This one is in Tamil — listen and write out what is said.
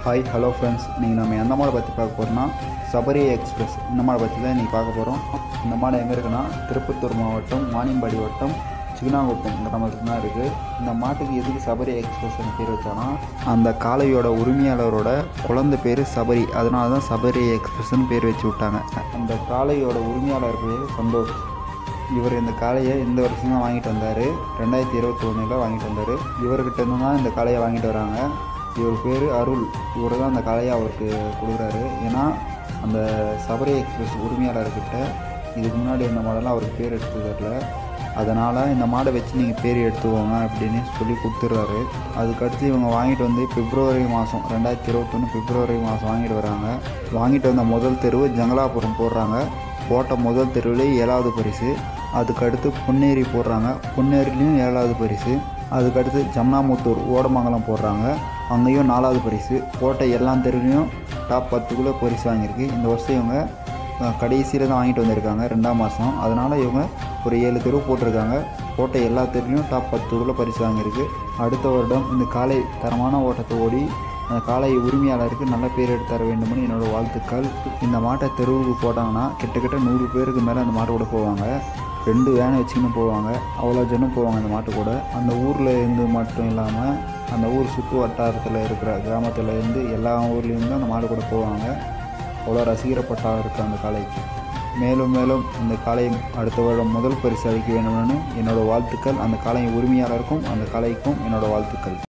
ஹாய் ஹலோ ஃப்ரெண்ட்ஸ் நீங்கள் நம்ம எந்த மாடை பற்றி பார்க்க போகிறோம்னா சபரி எக்ஸ்பிரஸ் இந்த மாடை பற்றி தான் இன்றைக்கி பார்க்க போகிறோம் இந்த மாடு எங்கே இருக்குன்னா திருப்பத்தூர் மாவட்டம் வாணியம்பாடி வட்டம் சிக்னாங்குப்பம் கிராமத்துக்கு தான் இருக்குது இந்த மாட்டுக்கு எதுக்கு சபரி எக்ஸ்பிரஸ்னு பேர் வச்சானா அந்த காளையோட உரிமையாளரோட குழந்தை பேர் சபரி அதனால தான் சபரி எக்ஸ்பிரஸ்னு பேர் வச்சு விட்டாங்க அந்த காளையோட உரிமையாளர் பேர் சந்தோஷ் இவர் இந்த காளையை இந்த வருஷம் தான் வாங்கிட்டு வந்தார் ரெண்டாயிரத்தி இருபத்தி ஒன்றில் வாங்கிட்டு வந்தார் இவர்கிட்ட இருந்து தான் இந்த காளையை வாங்கிட்டு வராங்க இவர் பேர் அருள் இவர் தான் அந்த காளையை அவருக்கு கொடுக்குறாரு ஏன்னா அந்த சபரி எக்ஸ்பிரஸ் உரிமையாளர்கிட்ட இதுக்கு முன்னாடி இந்த மாடெல்லாம் அவருக்கு பேர் எடுத்து தரல அதனால் இந்த மாடை வச்சு நீங்கள் பேர் எடுத்துக்கோங்க அப்படின்னு சொல்லி கொடுத்துட்றாரு அதுக்கடுத்து இவங்க வாங்கிட்டு வந்து பிப்ரவரி மாதம் ரெண்டாயிரத்தி இருபத்தொன்று பிப்ரவரி மாதம் வாங்கிட்டு வராங்க வாங்கிட்டு வந்த முதல் தெருவு ஜங்கலாபுரம் போடுறாங்க போட்ட முதல் தெருவிலே ஏழாவது பரிசு அதுக்கடுத்து பொன்னேரி போடுறாங்க பொன்னேரிலையும் ஏழாவது பரிசு அதுக்கடுத்து ஜம்னாமுத்தூர் ஓடமங்கலம் போடுறாங்க அங்கேயும் நாலாவது பரிசு போட்ட எல்லா தெருவிலையும் டாப் பத்துக்குள்ளே பரிசு வாங்கியிருக்கு இந்த வருஷம் இவங்க கடைசியில் தான் வாங்கிட்டு வந்திருக்காங்க ரெண்டாம் மாதம் அதனால் இவங்க ஒரு ஏழு தெருவு போட்டிருக்காங்க போட்ட எல்லா தெருவிலையும் டாப் பத்துக்குள்ளே பரிசு வாங்கியிருக்கு அடுத்த வருடம் இந்த காலை தரமான ஓட்டத்தை ஓடி அந்த காலை உரிமையாளருக்கு நல்ல பேர் எடுத்து தர வேண்டும்னு என்னோட வாழ்த்துக்கள் இந்த மாட்டை தெருவுக்கு போட்டாங்கன்னா கிட்டத்தட்ட நூறு பேருக்கு மேலே அந்த மாட்டு கூட போவாங்க ரெண்டு வேனை வச்சுக்கின்னு போவாங்க அவ்வளோ ஜனம் போவாங்க அந்த மாட்டு கூட அந்த ஊரில் இருந்து மட்டும் இல்லாமல் அந்த ஊர் சுற்று வட்டாரத்தில் இருக்கிற கிராமத்தில் இருந்து எல்லா ஊர்லேருந்து அந்த மாடு கூட போவாங்க அவ்வளோ ரசிகரப்பட்டாக இருக்குது அந்த காளைக்கு மேலும் மேலும் இந்த காளை அடுத்த வருடம் முதல் பரிசு அளிக்க வேண்டும்னு என்னோடய வாழ்த்துக்கள் அந்த காளையின் உரிமையாளருக்கும் அந்த காளைக்கும் என்னோடய வாழ்த்துக்கள்